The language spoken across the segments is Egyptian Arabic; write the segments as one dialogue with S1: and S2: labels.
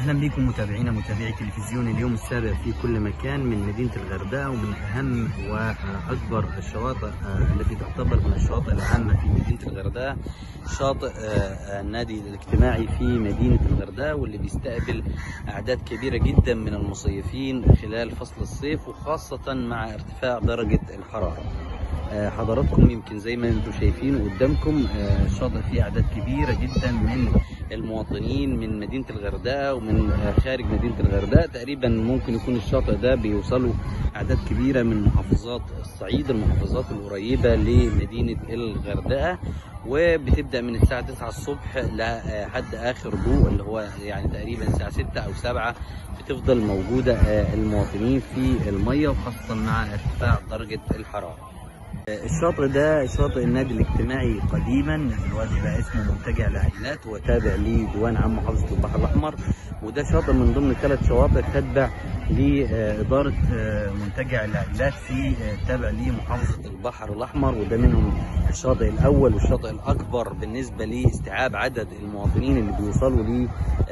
S1: اهلا بكم متابعينا متابعي تلفزيون اليوم السابع في كل مكان من مدينه الغردقه ومن اهم واكبر الشواطئ التي تعتبر من الشواطئ العامه في مدينه الغردقه شاطئ النادي الاجتماعي في مدينه الغردقه واللي بيستقبل اعداد كبيره جدا من المصيفين خلال فصل الصيف وخاصه مع ارتفاع درجه الحراره. حضراتكم يمكن زي ما انتم شايفين قدامكم الشاطئ فيه اعداد كبيره جدا من المواطنين من مدينه الغردقه ومن خارج مدينه الغردقه تقريبا ممكن يكون الشاطئ ده بيوصلوا اعداد كبيره من محافظات الصعيد المحافظات القريبه لمدينه الغردقه وبتبدا من الساعه 9 الصبح لحد اخر ضوء اللي هو يعني تقريبا الساعه 6 او 7 بتفضل موجوده المواطنين في الميه وخاصه مع ارتفاع درجه الحراره الشاطئ ده شاطئ النادي الاجتماعي قديما دلوقتي بقى اسمه منتجع العائلات هو تابع لديوان عام محافظه البحر الاحمر وده شاطئ من ضمن ثلاث شواطئ تتبع لاداره منتجع العائلات في تابع لمحافظه البحر الاحمر وده منهم الشاطئ الاول والشاطئ الاكبر بالنسبه لاستيعاب عدد المواطنين اللي بيوصلوا ل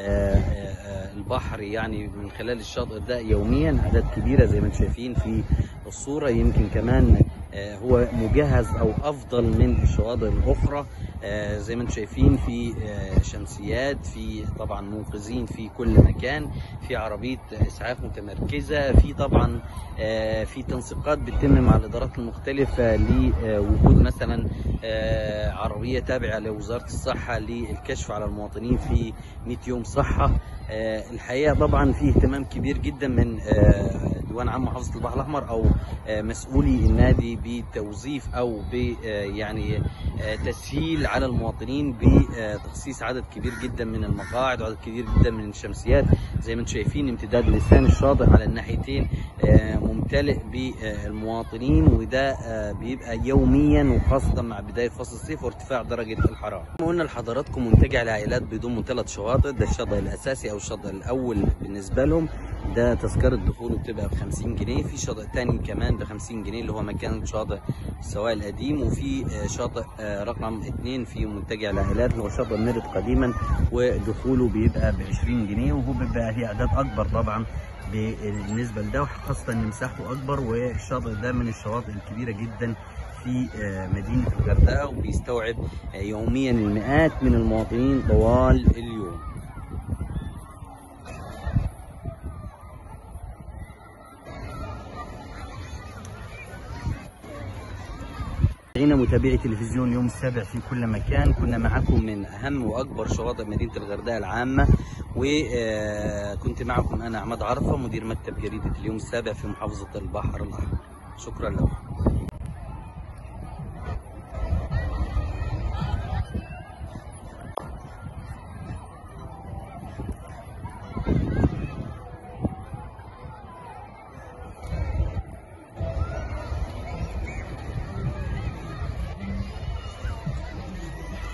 S1: البحر يعني من خلال الشاطئ ده يوميا اعداد كبيره زي ما انتم شايفين في الصوره يمكن كمان هو مجهز او افضل من الشواطئ الاخرى زي ما انتم شايفين في شمسيات في طبعا منقذين في كل مكان في عربيه اسعاف متمركزه في طبعا في تنسيقات بتتم مع الادارات المختلفه لوجود مثلا عربيه تابعه لوزاره الصحه للكشف على المواطنين في 100 يوم صحه الحقيقه طبعا في اهتمام كبير جدا من ديوان عام محافظه البحر الاحمر او مسؤولي النادي بتوظيف او ب يعني تسهيل على المواطنين بتخصيص عدد كبير جدا من المقاعد وعدد كبير جدا من الشمسيات زي ما انتم شايفين امتداد لسان الشاطئ على الناحيتين ممتلئ بالمواطنين وده بيبقى يوميا وخاصه مع بدايه فصل الصيف وارتفاع درجه الحراره. قلنا لحضراتكم منتجع العائلات بيضم ثلاث شواطئ ده الشاطئ الاساسي او الشاطئ الاول بالنسبه لهم ده تذكره دخوله بتبقى ب 50 جنيه في شاطئ تاني كمان ب 50 جنيه اللي هو مكان شاطئ السواق القديم وفي شاطئ رقم اثنين في منتجع العائلات اللي هو شاطئ ميرت قديما ودخوله بيبقى ب 20 جنيه وهو بيبقى ليه اعداد اكبر طبعا بالنسبه لده خاصه ان مساحته اكبر والشاطئ ده من الشواطئ الكبيره جدا في مدينه الغردقه وبيستوعب يوميا المئات من المواطنين طوال اليوم متابعينا متابعي تلفزيون يوم السابع في كل مكان كنا معكم من اهم واكبر شواطئ مدينه الغردقه العامه وكنت معكم انا احمد عرفه مدير مكتب جريده اليوم السابع في محافظه البحر الاحمر شكرا لكم